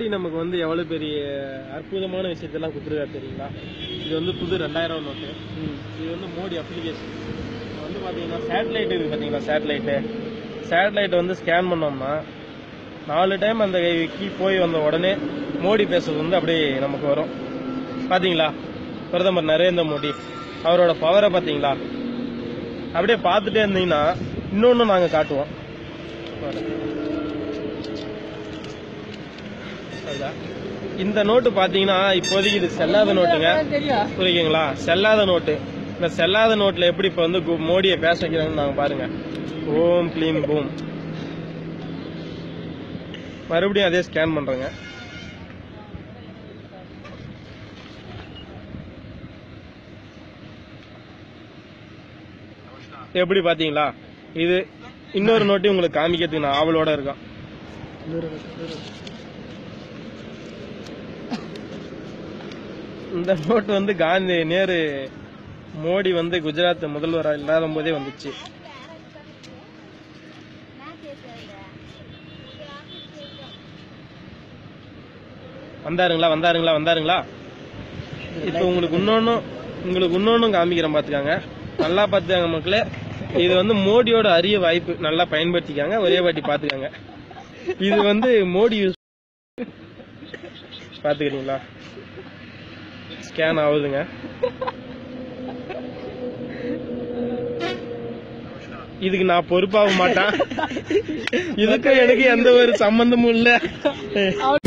மோடி நமக்கு வந்து எவ்வளவு பெரிய அற்புதமான விஷயத்தெல்லாம் கொடுத்துருக்காரு தெரியுங்களா இது வந்து புது ரெண்டாயிரம் நோட்டு இது வந்து மோடி அப்ளிகேஷன் வந்து பாத்தீங்கன்னா சேட்டலைட் இருக்கு பாத்தீங்களா சேட்டலைட்டு சேட்டலைட் வந்து ஸ்கேன் பண்ணோம்னா நாலு டைம் அந்த கீ போய் வந்த உடனே மோடி பேசுறது வந்து அப்படியே நமக்கு வரும் பாத்தீங்களா பிரதமர் நரேந்திர மோடி அவரோட பவரை பாத்தீங்களா அப்படியே பார்த்துட்டே இருந்தீங்கன்னா இன்னொன்னு நாங்க காட்டுவோம் அதுதா. இந்த நோட்டு பாத்தீங்கன்னா இப்போதைக்கு இது செல்லாத நோட்டுங்க புரியுங்களா செல்லாத நோட்டு இந்த செல்லாத நோட்ல எப்படி இப்ப வந்து கு- மோடியை பேச வைக்கிறாங்கன்னு நாங்க பாருங்க ஓம் க்ளீம் பூம் மறுபடியும் அதே ஸ்கேன் பண்றேங்க எப்படி பாத்தீங்களா இது இன்னொரு நோட்டையும் உங்களுக்கு காமிக்கிறதுக்கு நான் ஆவலோட இருக்கேன் இந்த நோட்டு வந்து காந்தி நேரு மோடி வந்து குஜராத் முதல்வரா இல்லாத போதே வந்துச்சு வந்தாருங்களா வந்தாருங்களா வந்தாருங்களா இப்போ உங்களுக்கு இன்னொன்னும் உங்களுக்கு இன்னொன்னும் காமிக்கிறேன் பாத்துக்காங்க நல்லா பாத்துக்காங்க மக்களே இது வந்து மோடியோட அரிய வாய்ப்பு நல்லா பயன்படுத்திக்காங்க ஒரே வாட்டி பாத்துக்காங்க இது வந்து மோடி யூஸ் பாத்துக்கிறீங்களா ஸ்கேன் ஆகுதுங்க இதுக்கு நான் பொறுப்பாக மாட்டேன் இதுக்கும் எனக்கு எந்த ஒரு சம்பந்தமும் இல்ல